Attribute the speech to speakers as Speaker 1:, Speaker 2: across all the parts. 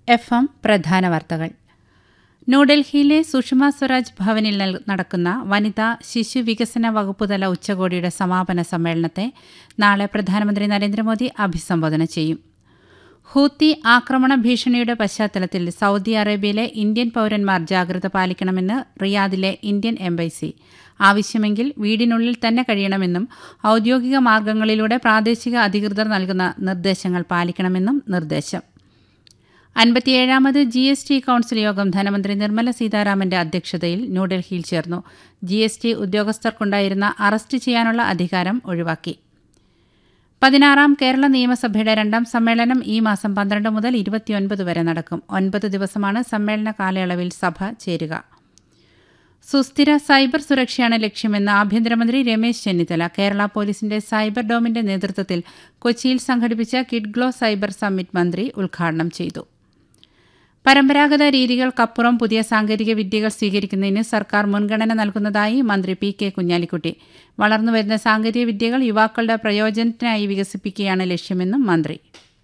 Speaker 1: F M പ്രധാന വാർത്തകൾ ന്യൂഡൽഹിയിലെ സുഷമ സ്വരാജ് ഭവനിൽ നൽ- നടക്കുന്ന വനിതാ ശിശു വികസന വകുപ്പുതല ഉച്ചകോടിയുടെ സമാപന സമ്മേളനത്തെ നാളെ പ്രധാനമന്ത്രി നരേന്ദ്രമോദി അഭിസംബോധന ചെയ്യും ഹൂത്തി ആക്രമണ ഭീഷണിയുടെ പശ്ചാത്തലത്തിൽ സൗദി അറേബ്യയിലെ ഇന്ത്യൻ പൌരന്മാർ ജാഗ്രത പാലിക്കണമെന്ന് റിയാദിലെ ഇന്ത്യൻ എംബസി ആവശ്യമെങ്കിൽ വീടിനുള്ളിൽ തന്നെ കഴിയണമെന്നും ഔദ്യോഗിക മാർഗങ്ങളിലൂടെ പ്രാദേശിക അധികൃതർ നൽകുന്ന നിർദ്ദേശങ്ങൾ പാലിക്കണമെന്നും നിർദ്ദേശം അൻപത്തിയേഴാമത് ജി എസ് ടി കൌൺസിൽ യോഗം ധനമന്ത്രി നിർമ്മല സീതാരാമന്റെ അധ്യക്ഷതയിൽ ന്യൂഡൽഹിയിൽ ചേർന്നു ജി എസ് ടി ഉദ്യോഗസ്ഥർക്കുണ്ടായിരുന്ന അറസ്റ്റ് ചെയ്യാനുള്ള അധികാരം ഒഴിവാക്കി പതിനാറാം കേരള നിയമസഭയുടെ രണ്ടാം സമ്മേളനം ഈ മാസം പന്ത്രണ്ട് മുതൽ ഇരുപത്തിയൊൻപത് വരെ നടക്കും ഒൻപത് ദിവസമാണ് സമ്മേളന കാലയളവിൽ സഭ ചേരുക സുസ്ഥിര സൈബർ സുരക്ഷയാണ് ലക്ഷ്യമെന്ന് ആഭ്യന്തരമന്ത്രി രമേശ് ചെന്നിത്തല കേരള പോലീസിന്റെ സൈബർ ഡോമിന്റെ നേതൃത്വത്തിൽ കൊച്ചിയിൽ സംഘടിപ്പിച്ച കിഡ്ഗ്ലോ സൈബർ സമ്മിറ്റ് മന്ത്രി ഉദ്ഘാടനം ചെയ്തു പരമ്പരാഗത രീതികൾക്കപ്പുറം പുതിയ സാങ്കേതിക വിദ്യകൾ സ്വീകരിക്കുന്നതിന് സർക്കാർ മുൻഗണന നൽകുന്നതായി മന്ത്രി പി കെ കുഞ്ഞാലിക്കുട്ടി വളർന്നുവരുന്ന സാങ്കേതിക വിദ്യകൾ യുവാക്കളുടെ പ്രയോജനത്തിനായി വികസിപ്പിക്കുകയാണ് ലക്ഷ്യമെന്നും മന്ത്രി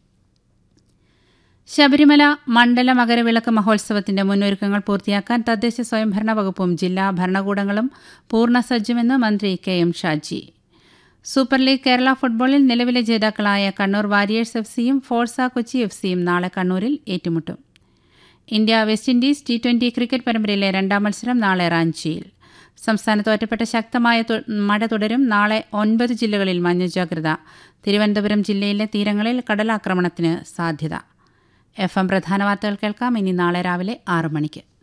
Speaker 1: ശബരിമല മണ്ഡല മകരവിളക്ക് മഹോത്സവത്തിന്റെ മുന്നൊരുക്കങ്ങൾ പൂർത്തിയാക്കാൻ തദ്ദേശ സ്വയംഭരണ വകുപ്പും ജില്ലാ ഭരണകൂടങ്ങളും പൂർണ്ണ സജ്ജമെന്ന് മന്ത്രി K M Shaji super league Kerala ഫുട്ബോളിൽ നിലവിലെ ജേതാക്കളായ കണ്ണൂർ വാരിയേഴ്സ് എഫ് സിയും ഫോഴ്സ കൊച്ചി എഫ് സിയും നാളെ കണ്ണൂരിൽ ഏറ്റുമുട്ടും India West Indies T twenty cricket പരമ്പരയിലെ രണ്ടാം മത്സരം നാളെ റാഞ്ചിയിൽ സംസ്ഥാനത്ത് ഒറ്റപ്പെട്ട ശക്തമായ തു- മഴ തുടരും നാളെ ഒൻപത് ജില്ലകളിൽ മഞ്ഞ ജാഗ്രത തിരുവനന്തപുരം ജില്ലയിലെ തീരങ്ങളിൽ കടലാക്രമണത്തിന് സാധ്യത എഫ് എം പ്രധാന വാർത്തകൾ കേൾക്കാം ഇനി നാളെ രാവിലെ ആറ് മണിക്ക്